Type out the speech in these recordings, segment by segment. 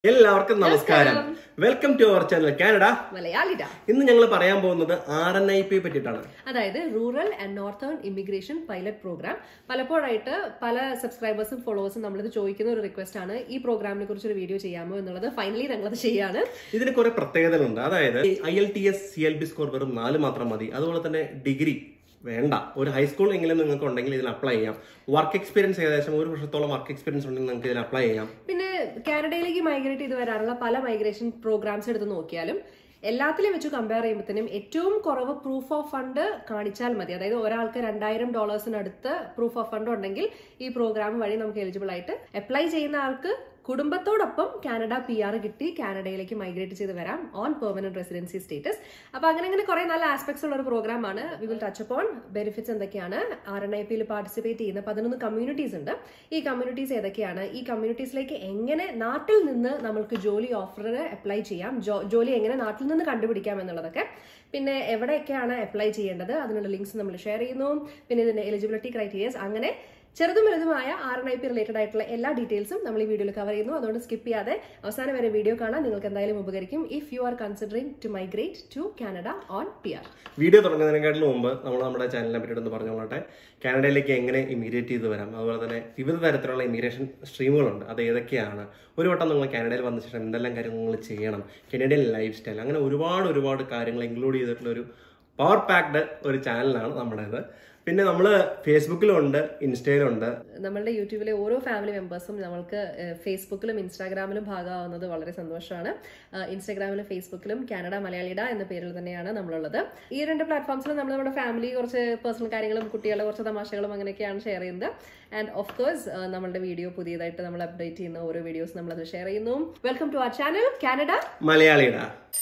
എല്ലാവർക്കും നമസ്കാരം welcome to our channel Canada മലയാളിട ഇന്ന് ഞങ്ങൾ പറയാൻ പോകുന്നത് ആർ എൻ ഐ പി പറ്റിയിട്ടാണ് അതായത് rural and northern immigration pilot programme പലപ്പോഴായിട്ട് പല സബ്സ്ക്രൈബേഴ്സും ഫോളോവേഴ്സും നമ്മളിത് ചോദിക്കുന്ന ഒരു റിക്വസ്റ്റ് ആണ് ഈ പ്രോഗ്രാമിനെ കുറിച്ച് ഒരു വീഡിയോ ചെയ്യാമോ എന്നുള്ളത് ഫൈനലി ഞങ്ങളത് ചെയ്യാണ് ഇതിന് കുറെ പ്രത്യേകതകളുണ്ട് അതായത് I L T S C L B score വെറും നാല് മാത്രം മതി അതുപോലെ തന്നെ ഡിഗ്രി വേണ്ട ഒരു ഹൈസ്കൂൾ എങ്കിലും നിങ്ങൾക്ക് ഉണ്ടെങ്കിൽ ഇതിൽ അപ്ലൈ ചെയ്യാം വർക്ക് എക്സ്പീരിയൻസ് ഏകദേശം ഒരു വർഷത്തോളം വർക്ക് എക്സ്പീരിയൻസ് ഉണ്ടെങ്കിൽ നിങ്ങൾക്ക് ഇതിൽ അപ്ലൈ ചെയ്യാം പിന്നെ കാനഡയിലേക്ക് മൈഗ്രേറ്റ് ചെയ്ത് വരാനുള്ള പല മൈഗ്രേഷൻ പ്രോഗ്രാംസ് എടുത്ത് നോക്കിയാലും എല്ലാത്തിലും വെച്ച് കമ്പയർ ചെയ്യുമ്പോഴത്തേനും ഏറ്റവും കുറവ് പ്രൂഫ് ഓഫ് ഫണ്ട് കാണിച്ചാൽ മതി അതായത് ഒരാൾക്ക് രണ്ടായിരം ഡോളേഴ്സിനടുത്ത് പ്രൂഫ് ഓഫ് ഫണ്ട് ഉണ്ടെങ്കിൽ ഈ പ്രോഗ്രാം വഴി നമുക്ക് എലിജിബിൾ ആയിട്ട് അപ്ലൈ ചെയ്യുന്ന ആൾക്ക് കുടുംബത്തോടൊപ്പം കാനഡ പി ആർ കിട്ടി കാനഡയിലേക്ക് മൈഗ്രേറ്റ് ചെയ്ത് വരാം ഓൺ പെർമനന്റ് റെസിഡൻസി സ്റ്റേറ്റസ് അപ്പൊ അങ്ങനെ അങ്ങനെ കുറെ നല്ല ആസ്പെക്ട്സ് ഉള്ള ഒരു പ്രോഗ്രാമാണ് we will touch upon benefits എന്തൊക്കെയാണ് ആർ എൻ ഐ പിയിൽ പാർട്ടിസിപ്പേറ്റ് ചെയ്യുന്ന പതിനൊന്ന് കമ്മ്യൂണിറ്റീസ് ഉണ്ട് ഈ കമ്മ്യൂണിറ്റീസ് ഏതൊക്കെയാണ് ഈ കമ്മ്യൂണിറ്റീസിലേക്ക് എങ്ങനെ നാട്ടിൽ നിന്ന് നമ്മൾക്ക് ജോലി ഓഫർ അപ്ലൈ ചെയ്യാം ജോ- ജോലി എങ്ങനെ നാട്ടിൽ നിന്ന് കണ്ടുപിടിക്കാം എന്നുള്ളതൊക്കെ പിന്നെ എവിടെയൊക്കെയാണ് അപ്ലൈ ചെയ്യേണ്ടത് അതിനുള്ള ലിങ്ക്സ് നമ്മൾ ഷെയർ ചെയ്യുന്നു പിന്നെ ഇതിന്റെ എലിജിബിലിറ്റി ക്രൈറ്റീരിയസ് അങ്ങനെ ചെറുതും വലുതുമായ R N I P related ആയിട്ടുള്ള എല്ലാ ഡീറ്റെയിൽസും നമ്മൾ ഈ വീഡിയോയിൽ കവർ ചെയ്യുന്നു അതുകൊണ്ട് സ്കിപ്പ് ചെയ്യാതെ അവസാനം വരെ വീഡിയോ കാണാൻ നിങ്ങൾക്ക് എന്തായാലും ഉപകരിക്കും if you are considering to migrate to Canada on P R video തുടങ്ങുന്നതിനെക്കാട്ടിലും മുമ്പ് നമ്മൾ നമ്മുടെ ചാനലിനെ പറ്റിയിട്ടൊന്ന് പറഞ്ഞോളട്ടെ കാനഡയിലേക്ക് എങ്ങനെ ഇമിഗ്രേറ്റ് ചെയ്ത് വരാം അതുപോലെ തന്നെ വിവിധ തരത്തിലുള്ള ഇമിഗ്രേഷൻ സ്ട്രീമുകളുണ്ട് അത് ഏതൊക്കെയാണ് ഒരു വട്ടം നിങ്ങൾ കാനഡയിൽ വന്ന ശേഷം എന്തെല്ലാം കാര്യങ്ങൾ നിങ്ങൾ ചെയ്യണം കനഡിയൻ ലൈഫ് സ്റ്റൈൽ അങ്ങനെ ഒരുപാട് ഒരുപാട് കാര്യങ്ങൾ ഇൻക്ലൂഡ് ചെയ്തിട്ടുള്ള ഒരു പവർ പാക്ഡ് ഒരു ചാനലാണ് നമ്മുടേത് പിന്നെ നമ്മൾ ഫേസ്ബുക്കിലുണ്ട് ഇൻസ്റ്റയിലുണ്ട് നമ്മളുടെ യൂട്യൂബിലെ ഓരോ ഫാമിലി മെമ്പേഴ്സും നമ്മൾക്ക് ഏഹ്, ഫേസ്ബുക്കിലും ഇൻസ്റ്റാഗ്രാമിലും ഭാഗമാവുന്നത് വളരെ സന്തോഷമാണ് ആഹ്, ഇൻസ്റ്റാഗ്രാമിലും ഫേസ്ബുക്കിലും കാനഡ മലയാളിഡ എന്ന പേരിൽ തന്നെയാണ് നമ്മളുള്ളത് ഈ രണ്ട് പ്ലാറ്റ്ഫോംസിലും നമ്മൾ നമ്മുടെ ഫാമിലി കുറച്ച് പേഴ്സണൽ കാര്യങ്ങളും കുട്ടികളുടെ കുറച്ച് തമാശകളും അങ്ങനെയൊക്കെയാണ് ഷെയർ ചെയ്യുന്നത് ആൻഡ് ഓഫ് കോഴ്സ് നമ്മളുടെ വീഡിയോ പുതിയതായിട്ട് നമ്മൾ അപ്ഡേറ്റ് ചെയ്യുന്ന ഓരോ വീഡിയോസ് നമ്മൾ അത് ഷെയർ ചെയ്യുന്നു welcome to our channel Canada മലയാളിയുടെ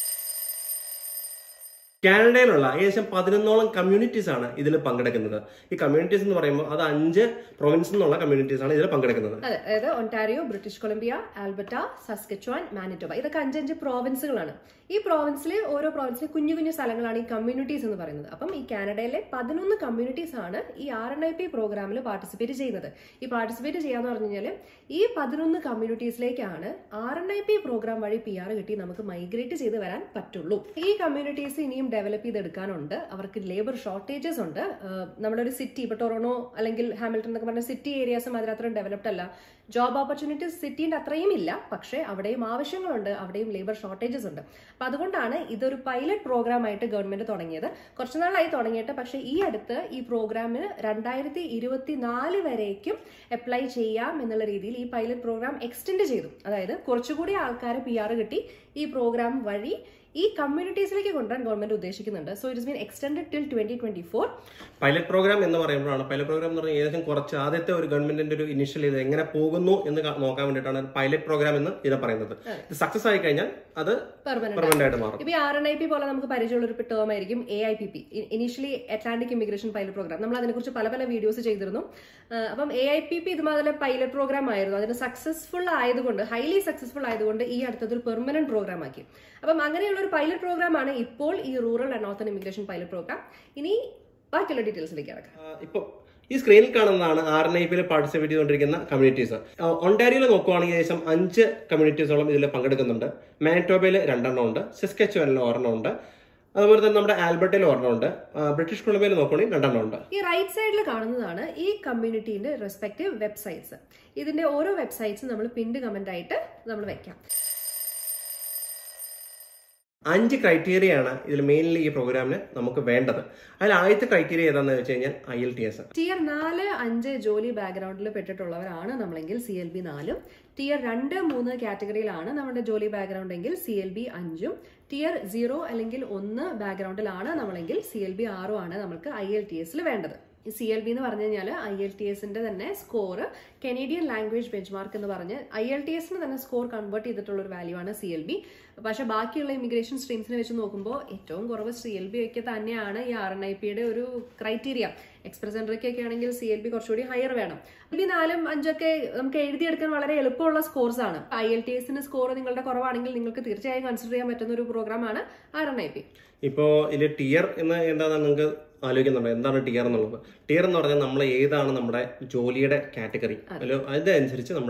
കാനഡയിലുള്ള ഏകദേശം പതിനൊന്നോളം കമ്മ്യൂണിറ്റീസ് ആണ് ഇതിൽ പങ്കെടുക്കുന്നത് ഈ കമ്മ്യൂണിറ്റീസ് എന്ന് പറയുമ്പോൾ അത് അഞ്ച് പ്രൊവിൻസിൽ നിന്നുള്ള കമ്മ്യൂണിറ്റീസ് ആണ് ഇതിൽ പങ്കെടുക്കുന്നത് അതെ അതായത് Ontario British Columbia Alberta Saskatchewan Manitoba ഇതൊക്കെ അഞ്ചഞ്ച് പ്രോവിൻസുകളാണ് ഈ പ്രോവിൻസിലെ ഓരോ പ്രോവിൻസിലെ കുഞ്ഞു കുഞ്ഞു സ്ഥലങ്ങളാണ് ഈ കമ്മ്യൂണിറ്റീസ് എന്ന് പറയുന്നത് അപ്പം ഈ കാനഡയിലെ പതിനൊന്ന് കമ്മ്യൂണിറ്റീസ് ആണ് ഈ ആർ എൻ ഐ പി പ്രോഗ്രാമിൽ പാർട്ടിസിപ്പേറ്റ് ചെയ്യുന്നത് ഈ പാർട്ടിസിപ്പേറ്റ് ചെയ്യാന്ന് പറഞ്ഞു കഴിഞ്ഞാൽ ഈ പതിനൊന്ന് കമ്മ്യൂണിറ്റീസിലേക്കാണ് R N I P program വഴി പി ആർ കിട്ടി നമുക്ക് മൈഗ്രേറ്റ് ചെയ്ത് വരാൻ പറ്റുള്ളൂ ഈ കമ്മ്യൂണിറ്റീസ് ഇനിയും ഡെവലപ്പ് ചെയ്തെടുക്കാനുണ്ട് അവർക്ക് ലേബർ ഷോർട്ടേജസ് ഉണ്ട് ആഹ് നമ്മുടെ ഒരു സിറ്റി ഇപ്പൊ ടൊറോണോ അല്ലെങ്കിൽ ഹാമിൽട്ടൺ എന്നൊക്കെ പറഞ്ഞ സിറ്റി ഏരിയാസും അതിനത്രയും ഡെവലപ്ഡ് അല്ല ജോബ് ഓപ്പർച്യൂണിറ്റീസ് സിറ്റീൻ്റെ അത്രയും ഇല്ല പക്ഷേ അവിടെയും ആവശ്യങ്ങളുണ്ട് അവിടെയും ലേബർ ഷോർട്ടേജസ് ഉണ്ട് അപ്പൊ അതുകൊണ്ടാണ് ഇതൊരു പൈലറ്റ് പ്രോഗ്രാം ആയിട്ട് ഗവൺമെന്റ് തുടങ്ങിയത് കുറച്ചു നാളായി തുടങ്ങിയിട്ട് പക്ഷേ ഈ അടുത്ത് ഈ പ്രോഗ്രാമിന് രണ്ടായിരത്തി ഇരുപത്തി നാല് വരേക്കും അപ്ലൈ ചെയ്യാം എന്നുള്ള രീതിയിൽ ഈ പൈലറ്റ് പ്രോഗ്രാം എക്സ്റ്റെൻഡ് ചെയ്തു അതായത് കുറച്ചുകൂടി ആൾക്കാരെ പി ആർ കിട്ടി ഈ പ്രോഗ്രാം വഴി ഈ കമ്മ്യൂണിറ്റീസിലേക്ക് കൊണ്ടുവരാൻ ഗവൺമെന്റ് ഉദ്ദേശിക്കുന്നുണ്ട് so it is been extend till twenty twenty four pilot program എന്ന് പറയുമ്പോഴാണ് പൈലറ്റ് പ്രോഗ്രാം എന്ന് പറഞ്ഞാൽ ഏകദേശം കുറച്ച് ആദ്യത്തെ ഒരു ഗവൺമെന്റിന്റെ ഒരു ഇനിഷ്യൽ ഇത് എങ്ങനെ പോകുന്നു എന്ന് ക- നോക്കാൻ വേണ്ടിയിട്ടാണ് പൈലറ്റ് പ്രോഗ്രാം എന്ന് ഇതിനെ പറയുന്നത് ഇത് സക്സസ് ആയി കഴിഞ്ഞാൽ അത് പെർമനന്റ് പെർമനന്റ് ആയിട്ട് മാറും ഇപ്പൊ ഈ ആർ എൻ ഐ പി പോലെ നമുക്ക് പരിചയമുള്ള ഒരു ടേം ആയിരിക്കും A I P P initially Atlantic immigration pilot program നമ്മൾ അതിനെക്കുറിച്ച് പല പല വീഡിയോസ് ചെയ്തിരുന്നു ആ, അപ്പം എ ഐ പി പി ഇതുമാതിരി പൈലറ്റ് പ്രോഗ്രാം ആയിരുന്നു അതിന് സക്സസ്ഫുൾ ആയതുകൊണ്ട് ഹൈലി സക്സസ്ഫുൾ ആയതുകൊണ്ട് ഈ അടുത്തത് ഒരു പെർമനന്റ് പ്രോഗ്രാം ആക്കി അപ്പം അങ്ങനെയുള്ള ഒരു പൈലറ്റ് പ്രോഗ്രാം ആണ് ഇപ്പോൾ ഈ rural and northern immigration pilot program ഇനി ബാക്കിയുള്ള ഡീറ്റെയിൽസിലേക്ക് കിടക്കാം ആ, ഇപ്പൊ ഈ സ്ക്രീനിൽ കാണുന്നതാണ് ആർ എൻ ഐ പിയിൽ പാർട്ടിസിപ്പേറ്റ് ചെയ്തുകൊണ്ടിരിക്കുന്ന കമ്മ്യൂണിറ്റീസ് ഒണ്ടാരിയോയിൽ നോക്കുവാണെങ്കിൽ ഏകദേശം അഞ്ച് കമ്മ്യൂണിറ്റീസോളം ഇതിൽ പങ്കെടുക്കുന്നുണ്ട് മാനിറ്റോബയിൽ രണ്ടെണ്ണം ഉണ്ട് സിസ്കച്ചുവലിൽ ഒരെണ്ണം ഉണ്ട് അതുപോലെ തന്നെ നമ്മുടെ ആൽബർട്ടിൽ ഒരെണ്ണം ഉണ്ട് ആ, ബ്രിട്ടീഷ് കൊളംബിയയിൽ നോക്കുവാണെങ്കിൽ രണ്ടെണ്ണം ഉണ്ട് ഈ റൈറ്റ് സൈഡിൽ കാണുന്നതാണ് ഈ കമ്മ്യൂണിറ്റീന്റെ റെസ്പെക്റ്റീവ് വെബ്സൈറ്റ്സ് ഇതിന്റെ ഓരോ വെബ്സൈറ്റ്സും നമ്മൾ പിൻഡ് കമന്റ് ആയിട്ട് നമ്മൾ വെക്കാം അഞ്ച് ക്രൈറ്റീരിയ ആണ് ഇതിൽ മെയിൻലി ഈ പ്രോഗ്രാമിന് നമുക്ക് വേണ്ടത് അതിൽ ആദ്യത്തെ ക്രൈറ്റീരിയ ഏതാണെന്ന് വെച്ച് കഴിഞ്ഞാൽ I L T S tier നാല് അഞ്ച് ജോലി ബാക്ക്ഗ്രൗണ്ടിൽ പെട്ടിട്ടുള്ളവരാണ് നമ്മളെങ്കിൽ സി എൽ ബി നാലും ടിയർ രണ്ട് മൂന്ന് കാറ്റഗറിയിലാണ് നമ്മുടെ ജോലി ബാക്ക്ഗ്രൗണ്ട് എങ്കിൽ സി എൽ ബി അഞ്ചും ടിയർ സീറോ അല്ലെങ്കിൽ ഒന്ന് ബാക്ക്ഗ്രൗണ്ടിലാണ് നമ്മളെങ്കിൽ സി എൽ ബി ആറും ആണ് നമുക്ക് ഐ എൽ ടി എസിൽ വേണ്ടത് സി എൽ ബി എന്ന് പറഞ്ഞു കഴിഞ്ഞാൽ ഐ എൽ ടി എസിന്റെ തന്നെ score Canadian language benchmark എന്ന് പറഞ്ഞ് ഐ എൽ ടി എസിന് തന്നെ സ്കോർ കൺവേർട്ട് ചെയ്തിട്ടുള്ള ഒരു വാല്യൂ ആണ് സി എൽ ബി പക്ഷെ ബാക്കിയുള്ള ഇമിഗ്രേഷൻ സ്ട്രീംസിനെ വെച്ച് നോക്കുമ്പോൾ ഏറ്റവും കുറവ് സി എൽ ബി ഒക്കെ തന്നെയാണ് ഈ ആർ എൻ ഐ പിയുടെ ഒരു ക്രൈറ്റീരിയ എക്സ്പ്രസ് എൻട്രിക്കൊക്കെ ആണെങ്കിൽ സി എൽ ബി കുറച്ചുകൂടി ഹയർ വേണം ഈ നാലും അഞ്ചൊക്കെ നമുക്ക് എഴുതിയെടുക്കാൻ വളരെ എളുപ്പമുള്ള സ്കോർസ് ആണ് ഐ എൽ ടി എസിന് സ്കോർ നിങ്ങളുടെ കുറവാണെങ്കിൽ നിങ്ങൾക്ക് തീർച്ചയായും കൺസിഡർ ചെയ്യാൻ പറ്റുന്ന ഒരു പ്രോഗ്രാമാണ് ആർ എൻ ഐ പി ഇപ്പോൾ ഇതിൽ ടിയർ എന്ന് എന്താണെന്ന് നിങ്ങൾക്ക് ആലോചിക്കുന്നുണ്ടോ എന്താണ് ടിയർ എന്നുള്ളത് ടിയർ എന്ന് പറഞ്ഞാൽ നമ്മൾ ഏതാണ് നമ്മുടെ ജോലിയുടെ കാറ്റഗറി അതിൽ അതനുസരിച്ച് നമ്മുടെ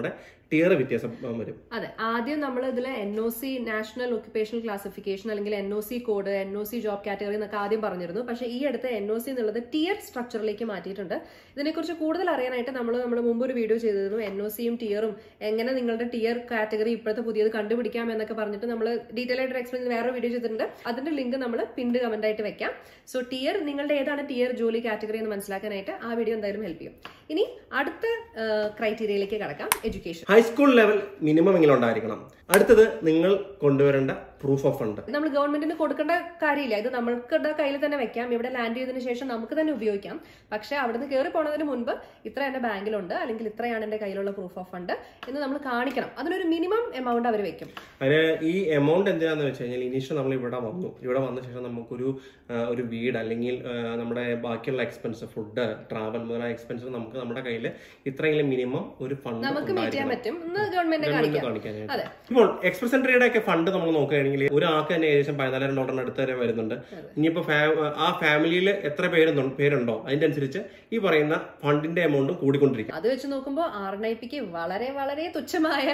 ടിയർ വ്യത്യാസം ആ, വരും അതെ ആദ്യം നമ്മൾ ഇതിൽ N O C national occupational classification അല്ലെങ്കിൽ N O C code N O C job category എന്നൊക്കെ ആദ്യം പറഞ്ഞിരുന്നു പക്ഷേ ഈ അടുത്ത് എൻ ഒ സി എന്നുള്ളത് ടിയർ സ്ട്രക്ചറിലേക്ക് മാറ്റിയിട്ടുണ്ട് ഇതിനെക്കുറിച്ച് കൂടുതൽ അറിയാനായിട്ട് നമ്മൾ നമ്മൾ മുമ്പ് ഒരു വീഡിയോ ചെയ്തിരുന്നു എൻ ഒ സിയും ടിയറും എങ്ങനെ നിങ്ങളുടെ ടിയർ കാറ്റഗറി ഇപ്പോഴത്തെ പുതിയത് കണ്ടുപിടിക്കാം എന്നൊക്കെ പറഞ്ഞിട്ട് നമ്മൾ ഡീറ്റെയിൽ ആയിട്ട് എക്സ്പ്ലെയിൻ വേറെ വീഡിയോ ചെയ്തിട്ടുണ്ട് അതിന്റെ ലിങ്ക് നമ്മൾ പിൻഡ് കമന്റ് ആയിട്ട് വെക്കാം സോ ടിയർ നിങ്ങളുടെ ഏതാണ് ടിയർ ജോലി കാറ്റഗറി എന്ന് മനസ്സിലാക്കാനായിട്ട് ആ വീഡിയോ എന്തായാലും ഹെൽപ്പ് ചെയ്യും ഇനി അടുത്ത ക്രൈറ്റീരിയയിലേക്ക് കടക്കാം എഡ്യൂക്കേഷൻ ഹൈസ്കൂൾ ലെവൽ മിനിമം എങ്കിലും ഉണ്ടായിരിക്കണം അടുത്തത് നിങ്ങൾ കൊണ്ടുവരേണ്ട പ്രൂഫ് ഓഫ് ഫണ്ട് നമ്മൾ ഗവൺമെന്റിന് കൊടുക്കേണ്ട കാര്യമില്ല ഇത് നമ്മൾക്കുടെ കയ്യിൽ തന്നെ വെക്കാം ഇവിടെ ലാൻഡ് ചെയ്തതിനു ശേഷം നമുക്ക് തന്നെ ഉപയോഗിക്കാം പക്ഷേ അവിടുന്ന് കയറി പോണതിന് മുൻപ് ഇത്ര എന്റെ ബാങ്കിലുണ്ട് അല്ലെങ്കിൽ ഇത്രയാണ് എന്റെ കയ്യിലുള്ള പ്രൂഫ് ഓഫ് ഫണ്ട് എന്ന് നമ്മൾ കാണിക്കണം അതിനൊരു മിനിമം എമൗണ്ട് അവർ വെക്കും അതിന് ഈ എമൗണ്ട് എന്തിനാന്ന് വെച്ച് കഴിഞ്ഞാൽ ഇനീഷ്യൽ നമ്മൾ ഇവിടെ വന്നു ഇവിടെ വന്ന ശേഷം നമുക്കൊരു ആ, ഒരു വീട് അല്ലെങ്കിൽ ആ, നമ്മുടെ ബാക്കിയുള്ള എക്സ്പെൻസ് ഫുഡ് ട്രാവൽ മുതലായ എക്സ്പെൻസ് നമുക്ക് നമ്മുടെ കയ്യിൽ ഇത്രയെങ്കിലും മിനിമം ഒരു ഫണ്ട് നമുക്ക് മീറ്റ് ചെയ്യാൻ പറ്റും എന്ന് ഗവൺമെന്റ് കാണിക്കാം കാണിക്കാനായിട്ട് അതെ. ഇപ്പോൾ എക്സ്പ്രസ് എൻട്രിയുടെ ഒക്കെ ഫണ്ട് നമ്മൾ നോക്കുകയാണെങ്കിൽ ഒരാൾക്ക് തന്നെ ഏകദേശം പതിനാലായിരം ഡോളറിന് അടുത്ത് വരെ വരുന്നുണ്ട് ഇനിയിപ്പോ ഫാ- ആ ഫാമിലിയിൽ എത്ര പേരുണ്ടോ പേരുണ്ടോ അതിന്റെ അനുസരിച്ച് ഈ പറയുന്ന ഫണ്ടിന്റെ എമൗണ്ടും കൂടിക്കൊണ്ടിരിക്കും അത് വെച്ച് നോക്കുമ്പോൾ ആർ എൻ ഐ പിക്ക് വളരെ വളരെ തുച്ഛമായ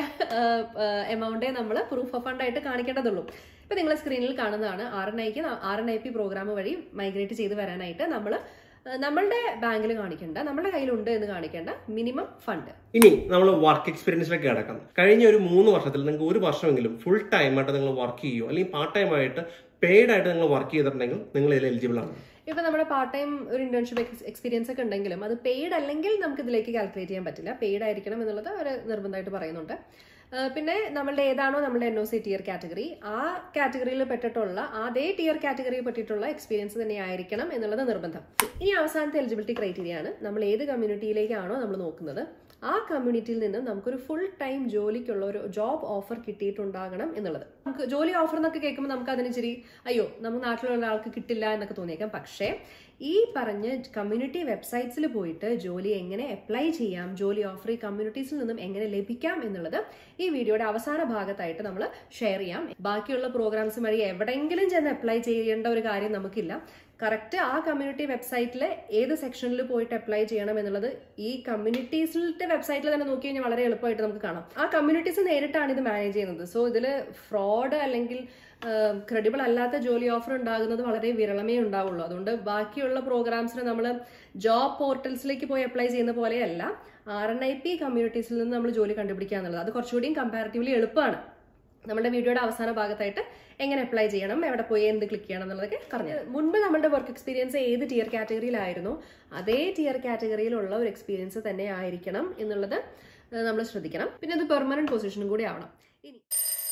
എമൗണ്ടേ നമ്മൾ പ്രൂഫ് ഓഫ് ഫണ്ട് ആയിട്ട് കാണിക്കേണ്ടതുള്ളൂ ഇപ്പൊ നിങ്ങൾ സ്ക്രീനിൽ കാണുന്നതാണ് ആർ എൻ ഐക്ക് R N I P program വഴി മൈഗ്രേറ്റ് ചെയ്ത് വരാനായിട്ട് നമ്മൾ നമ്മളുടെ ബാങ്കിൽ കാണിക്കേണ്ട നമ്മുടെ കയ്യിലുണ്ട് എന്ന് കാണിക്കേണ്ട മിനിമം ഫണ്ട് ഇനി നമ്മൾ വർക്ക് എക്സ്പീരിയൻസിലേക്ക് കിടക്കാം കഴിഞ്ഞ ഒരു മൂന്ന് വർഷത്തിൽ നിങ്ങൾക്ക് ഒരു വർഷമെങ്കിലും ഫുൾ ടൈം ആയിട്ട് നിങ്ങൾ വർക്ക് ചെയ്യുമോ അല്ലെങ്കിൽ പാർട്ട് ടൈം ആയിട്ട് പെയ്ഡ് ആയിട്ട് നിങ്ങൾ വർക്ക് ചെയ്തിട്ടുണ്ടെങ്കിൽ നിങ്ങൾ ഇതിൽ എലിജിബിൾ ആണ് ഇപ്പൊ നമ്മുടെ പാർട്ട് ടൈം ഒരു ഇന്റേൺഷിപ്പ് എക്സ്പീരിയൻസ് ഒക്കെ ഉണ്ടെങ്കിലും അത് പെയ്ഡ് അല്ലെങ്കിൽ നമുക്ക് ഇതിലേക്ക് കാൽക്കുലേറ്റ് ചെയ്യാൻ പറ്റില്ല പെയ്ഡ് ആയിരിക്കണം എന്നുള്ളത് അവർ നിർബന്ധമായിട്ട് പറയുന്നുണ്ട് ആ, പിന്നെ നമ്മളുടെ ഏതാണോ നമ്മുടെ N O C tier category ആ കാറ്റഗറിയിൽ പെട്ടിട്ടുള്ള അതേ ടിയർ കാറ്റഗറിയിൽ പെട്ടിട്ടുള്ള എക്സ്പീരിയൻസ് തന്നെ ആയിരിക്കണം എന്നുള്ളത് നിർബന്ധം ഇനി അവസാനത്തെ എലിജിബിലിറ്റി ക്രൈറ്റീരിയ ആണ് നമ്മൾ ഏത് കമ്മ്യൂണിറ്റിയിലേക്കാണോ നമ്മൾ നോക്കുന്നത് ആ കമ്മ്യൂണിറ്റിയിൽ നിന്ന് നമുക്കൊരു ഫുൾ ടൈം ജോലിക്കുള്ള ഒരു ജോബ് ഓഫർ കിട്ടിയിട്ടുണ്ടാകണം എന്നുള്ളത് നമുക്ക് ജോലി ഓഫർ എന്നൊക്കെ കേൾക്കുമ്പോൾ നമുക്ക് അതിന് ഇച്ചിരി അയ്യോ നമുക്ക് നാട്ടിലുള്ള ഒരാൾക്ക് കിട്ടില്ല എന്നൊക്കെ തോന്നിയേക്കാം പക്ഷേ ഈ പറഞ്ഞ കമ്മ്യൂണിറ്റി വെബ്സൈറ്റ്സിൽ പോയിട്ട് ജോലി എങ്ങനെ അപ്ലൈ ചെയ്യാം ജോലി ഓഫർ ഈ കമ്മ്യൂണിറ്റീസിൽ നിന്നും എങ്ങനെ ലഭിക്കാം എന്നുള്ളത് ഈ വീഡിയോയുടെ അവസാന ഭാഗത്തായിട്ട് നമ്മൾ ഷെയർ ചെയ്യാം ബാക്കിയുള്ള പ്രോഗ്രാംസ് വഴി എവിടെയെങ്കിലും ചെന്ന് അപ്ലൈ ചെയ്യേണ്ട ഒരു കാര്യം നമുക്കില്ല കറക്റ്റ് ആ കമ്മ്യൂണിറ്റി വെബ്സൈറ്റിൽ ഏത് സെക്ഷനിൽ പോയിട്ട് അപ്ലൈ ചെയ്യണം എന്നുള്ളത് ഈ കമ്മ്യൂണിറ്റീസിലെ വെബ്സൈറ്റിൽ തന്നെ നോക്കി കഴിഞ്ഞാൽ വളരെ എളുപ്പമായിട്ട് നമുക്ക് കാണാം ആ കമ്മ്യൂണിറ്റീസ് നേരിട്ടാണ് ഇത് മാനേജ് ചെയ്യുന്നത് സോ ഇതിൽ ഫ്രോഡ് അല്ലെങ്കിൽ ക്രെഡിബിൾ അല്ലാത്ത ജോലി ഓഫർ ഉണ്ടാകുന്നത് വളരെ വിരളമേ ഉണ്ടാവുള്ളൂ അതുകൊണ്ട് ബാക്കിയുള്ള പ്രോഗ്രാംസിന് നമ്മൾ ജോബ് പോർട്ടൽസിലേക്ക് പോയി അപ്ലൈ ചെയ്യുന്ന പോലെയല്ല ആർ എൻ ഐ പി കമ്മ്യൂണിറ്റീസിൽ നിന്ന് നമ്മൾ ജോലി കണ്ടുപിടിക്കുക എന്നുള്ളത് അത് കുറച്ചുകൂടിയും കമ്പാരിറ്റീവ്ലി എളുപ്പമാണ് നമ്മുടെ വീഡിയോയുടെ അവസാന ഭാഗത്തായിട്ട് എങ്ങനെ അപ്ലൈ ചെയ്യണം എവിടെ പോയി എന്ത് ക്ലിക്ക് ചെയ്യണം എന്നുള്ളതൊക്കെ പറഞ്ഞു മുൻപ് നമ്മുടെ വർക്ക് എക്സ്പീരിയൻസ് ഏത് ടിയർ കാറ്റഗറിയിലായിരുന്നു അതേ ടിയർ കാറ്റഗറിയിലുള്ള ഒരു എക്സ്പീരിയൻസ് തന്നെ ആയിരിക്കണം എന്നുള്ളത് നമ്മൾ ശ്രദ്ധിക്കണം പിന്നെ അത് പെർമനന്റ് പൊസിഷനും കൂടി ആവണം ഇനി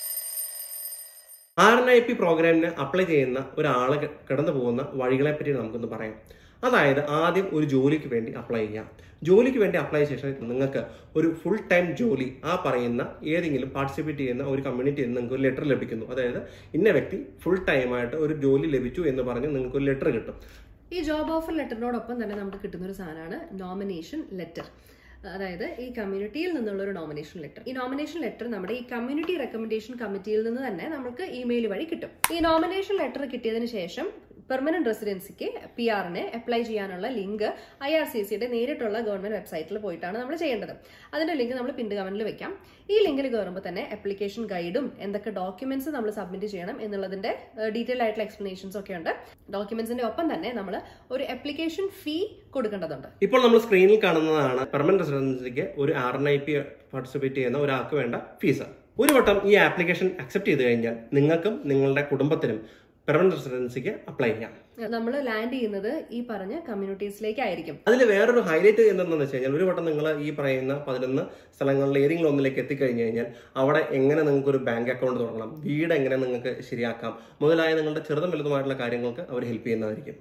ആർ എൻ ഐ പി പ്രോഗ്രാമിന് അപ്ലൈ ചെയ്യുന്ന ഒരാൾ കടന്നു പോകുന്ന വഴികളെ പറ്റി നമുക്കൊന്ന് പറയാം അതായത് ആദ്യം ഒരു ജോലിക്ക് വേണ്ടി അപ്ലൈ ചെയ്യാം ജോലിക്ക് വേണ്ടി അപ്ലൈ ചെയ്ത ശേഷം നിങ്ങൾക്ക് ഒരു ഫുൾ ടൈം ജോലി ആ പറയുന്ന ഏതെങ്കിലും പാർട്ടിസിപ്പേറ്റ് ചെയ്യുന്ന ഒരു കമ്മ്യൂണിറ്റിയിൽ നിന്ന് നിങ്ങൾക്ക് ഒരു ലെറ്റർ ലഭിക്കുന്നു അതായത് ഇന്ന വ്യക്തി ഫുൾ ടൈമായിട്ട് ഒരു ജോലി ലഭിച്ചു എന്ന് പറഞ്ഞ് നിങ്ങൾക്ക് ഒരു ലെറ്റർ കിട്ടും ഈ ജോബ് ഓഫർ ലെറ്ററിനോടൊപ്പം തന്നെ നമുക്ക് കിട്ടുന്ന ഒരു സാധനമാണ് നോമിനേഷൻ ലെറ്റർ അതായത് ഈ കമ്മ്യൂണിറ്റിയിൽ നിന്നുള്ള ഒരു നോമിനേഷൻ ലെറ്റർ ഈ നോമിനേഷൻ ലെറ്റർ നമ്മുടെ ഈ കമ്മ്യൂണിറ്റി റെക്കമെൻഡേഷൻ കമ്മിറ്റിയിൽ നിന്ന് തന്നെ നമുക്ക് ഇമെയിൽ വഴി കിട്ടും ഈ നോമിനേഷൻ ലെറ്റർ കിട്ടിയതിന് ശേഷം പെർമനന്റ് റെസിഡൻസിക്ക് പി ആറിനെ അപ്ലൈ ചെയ്യാനുള്ള ലിങ്ക് ഐ ആർ സി സിയുടെ നേരിട്ടുള്ള ഗവൺമെന്റ് വെബ്സൈറ്റിൽ പോയിട്ടാണ് നമ്മൾ ചെയ്യേണ്ടത് അതിന്റെ ലിങ്ക് നമ്മൾ പിൻ കമന്റിൽ വെക്കാം ഈ ലിങ്കിൽ കയറുമ്പോൾ തന്നെ അപ്ലിക്കേഷൻ ഗൈഡും എന്തൊക്കെ ഡോക്യുമെന്റ്സ് നമ്മൾ സബ്മിറ്റ് ചെയ്യണം എന്നുള്ളതിന്റെ ഡീറ്റെയിൽ ആയിട്ടുള്ള എക്സ്പ്ലനേഷൻസ് ഒക്കെ ഉണ്ട് ഡോക്യുമെന്റ്സിന്റെ ഒപ്പം തന്നെ നമ്മൾ ഒരു അപ്ലിക്കേഷൻ ഫീ കൊടുക്കേണ്ടതുണ്ട് ഇപ്പോൾ നമ്മൾ സ്ക്രീനിൽ കാണുന്നതാണ് പെർമനന്റ് റെസിഡൻസിക്ക് ഒരു R N I P participate ചെയ്യുന്ന ഒരാൾക്ക് വേണ്ട ഫീസ് ഒരു വട്ടം ഈ ആപ്ലിക്കേഷൻ അക്സെപ്റ്റ് ചെയ്ത് കഴിഞ്ഞാൽ നിങ്ങൾക്കും നിങ്ങളുടെ കുടുംബത്തിനും പെർമനന്റ് റെസിഡൻസിക്ക് അപ്ലൈ ചെയ്യാം നമ്മൾ ലാൻഡ് ചെയ്യുന്നത് ഈ പറഞ്ഞ കമ്മ്യൂണിറ്റീസിലേക്കായിരിക്കും അതിൽ വേറൊരു ഹൈലൈറ്റ് എന്താണെന്ന് വെച്ച് കഴിഞ്ഞാൽ ഒരു വട്ടം നിങ്ങൾ ഈ പറയുന്ന പതിനൊന്ന് സ്ഥലങ്ങളിൽ ഏതെങ്കിലും ഒന്നിലേക്ക് എത്തിക്കഴിഞ്ഞ് കഴിഞ്ഞാൽ അവിടെ എങ്ങനെ നിങ്ങൾക്ക് ഒരു ബാങ്ക് അക്കൗണ്ട് തുടങ്ങണം വീട് എങ്ങനെ നിങ്ങൾക്ക് ശരിയാക്കാം മുതലായ നിങ്ങളുടെ ചെറുതും വലുതുമായിട്ടുള്ള കാര്യങ്ങൾക്ക് അവർ ഹെൽപ്പ് ചെയ്യുന്നതായിരിക്കും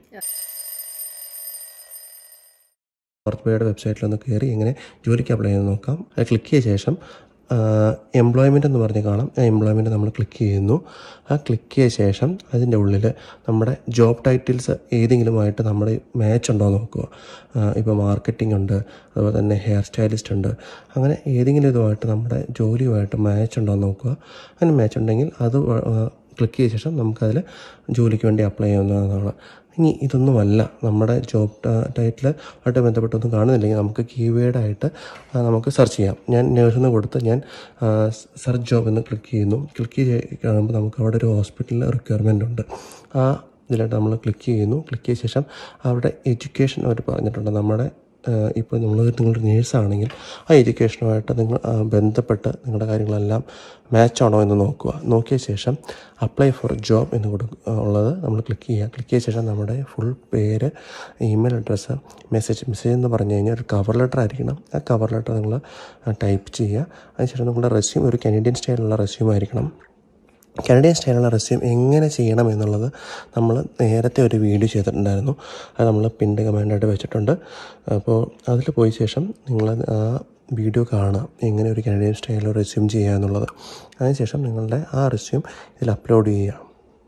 നോർത്ത് വെബ്സൈറ്റിൽ ഒന്ന് കയറി എങ്ങനെ ജോലിക്ക് അപ്ലൈ ചെയ്ത് നോക്കാം അത് ക്ലിക്ക് ചെയ്ത ശേഷം എംപ്ലോയ്മെൻ്റ് എന്ന് പറഞ്ഞ് കാണാം ആ എംപ്ലോയ്മെൻറ്റ് നമ്മൾ ക്ലിക്ക് ചെയ്യുന്നു ആ ക്ലിക്ക് ചെയ്ത ശേഷം അതിൻ്റെ ഉള്ളിൽ നമ്മുടെ ജോബ് ടൈറ്റിൽസ് ഏതെങ്കിലുമായിട്ട് നമ്മുടെ മാച്ച് ഉണ്ടോ എന്ന് നോക്കുക ഇപ്പോൾ മാർക്കറ്റിംഗ് ഉണ്ട് അതുപോലെ തന്നെ ഹെയർ സ്റ്റൈലിസ്റ്റ് ഉണ്ട് അങ്ങനെ ഏതെങ്കിലും ഇതുമായിട്ട് നമ്മുടെ ജോലിയുമായിട്ട് മാച്ച് ഉണ്ടോ എന്ന് നോക്കുക അങ്ങനെ മാച്ച് ഉണ്ടെങ്കിൽ അത് ക്ലിക്ക് ചെയ്ത ശേഷം നമുക്കതിൽ ജോലിക്ക് വേണ്ടി അപ്ലൈ ചെയ്യാവുന്നതാണ് ഇനി ഇതൊന്നുമല്ല നമ്മുടെ ജോബ് ടൈറ്റിൽ ആയിട്ട് ബന്ധപ്പെട്ടൊന്നും കാണുന്നില്ലെങ്കിൽ നമുക്ക് കീവേഡായിട്ട് നമുക്ക് സെർച്ച് ചെയ്യാം ഞാൻ നേഴ്സിന് കൊടുത്ത് ഞാൻ സെർച്ച് ജോബ് എന്ന് ക്ലിക്ക് ചെയ്യുന്നു ക്ലിക്ക് ചെയ്ത് കാണുമ്പോൾ നമുക്ക് അവിടെ ഒരു ഹോസ്പിറ്റലിൽ റിക്വയർമെൻ്റ് ഉണ്ട് ആ ഇതിലായിട്ട് നമ്മൾ ക്ലിക്ക് ചെയ്യുന്നു ക്ലിക്ക് ചെയ്ത ശേഷം അവിടെ എഡ്യൂക്കേഷൻ അവർ പറഞ്ഞിട്ടുണ്ട് നമ്മുടെ ഇപ്പോൾ നമ്മൾ നിങ്ങളൊരു നേഴ്സാണെങ്കിൽ ആ എഡ്യൂക്കേഷനുമായിട്ട് നിങ്ങൾ ആ, ബന്ധപ്പെട്ട് നിങ്ങളുടെ കാര്യങ്ങളെല്ലാം മാച്ച് ആണോ എന്ന് നോക്കുക നോക്കിയ ശേഷം അപ്ലൈ ഫോർ ജോബ് എന്ന് കൊടു ഉള്ളത് നമ്മൾ ക്ലിക്ക് ചെയ്യുക ക്ലിക്ക് ചെയ്ത ശേഷം നമ്മുടെ ഫുൾ പേര് ഇമെയിൽ അഡ്രസ്സ് മെസ്സേജ് മെസ്സേജ് എന്ന് പറഞ്ഞു കഴിഞ്ഞാൽ ഒരു കവർ ലെറ്റർ ആയിരിക്കണം ആ കവർ ലെറ്റർ നിങ്ങൾ ടൈപ്പ് ചെയ്യുക അതിനുശേഷം നിങ്ങളുടെ റെസ്യൂം ഒരു കനേഡിയൻ സ്റ്റൈലുള്ള റെസ്യൂം ആയിരിക്കണം കനഡിയൻ സ്റ്റൈലുള്ള റെസ്യൂം എങ്ങനെ ചെയ്യണം എന്നുള്ളത് നമ്മൾ നേരത്തെ ഒരു വീഡിയോ ചെയ്തിട്ടുണ്ടായിരുന്നു അത് നമ്മൾ പിൻഡ് കമാൻഡായിട്ട് വെച്ചിട്ടുണ്ട് അപ്പോൾ അതിൽ പോയ ശേഷം നിങ്ങൾ ആ വീഡിയോ കാണുക എങ്ങനെ ഒരു കനഡിയൻ സ്റ്റൈലിൽ റെസ്യൂം ചെയ്യുക എന്നുള്ളത് അതിനുശേഷം നിങ്ങളുടെ ആ റെസ്യൂം ഇതിൽ അപ്ലോഡ് ചെയ്യുക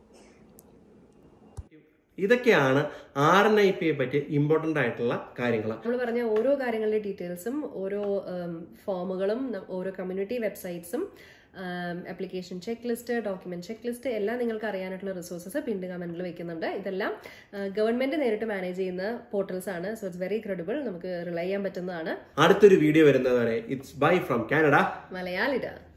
ഇതൊക്കെയാണ് ആർ എൻ ഐ പിയെ പറ്റി ഇമ്പോർട്ടൻ്റ് ആയിട്ടുള്ള കാര്യങ്ങൾ നമ്മൾ പറഞ്ഞ ഓരോ കാര്യങ്ങളുടെ ഡീറ്റെയിൽസും ഓരോ ഫോമുകളും ഓരോ കമ്മ്യൂണിറ്റി വെബ്സൈറ്റ്സും application check list document check list എല്ലാം നിങ്ങൾക്ക് അറിയാനായിട്ടുള്ള റിസോഴ്സസ് പിണ്ട് കമന്റിൽ വെക്കുന്നുണ്ട് ഇതെല്ലാം ഗവൺമെന്റ് നേരിട്ട് മാനേജ് ചെയ്യുന്ന പോർട്ടൽസ് ആണ് സോ ഇറ്റ്സ് വെരി ക്രെഡിബിൾ നമുക്ക് റിലൈ ചെയ്യാൻ പറ്റുന്നതാണ് അടുത്തൊരു വീഡിയോ വരുന്നത് വരെ ഇറ്റ്സ് ബൈ ഫ്രം കാനഡ മലയാളിട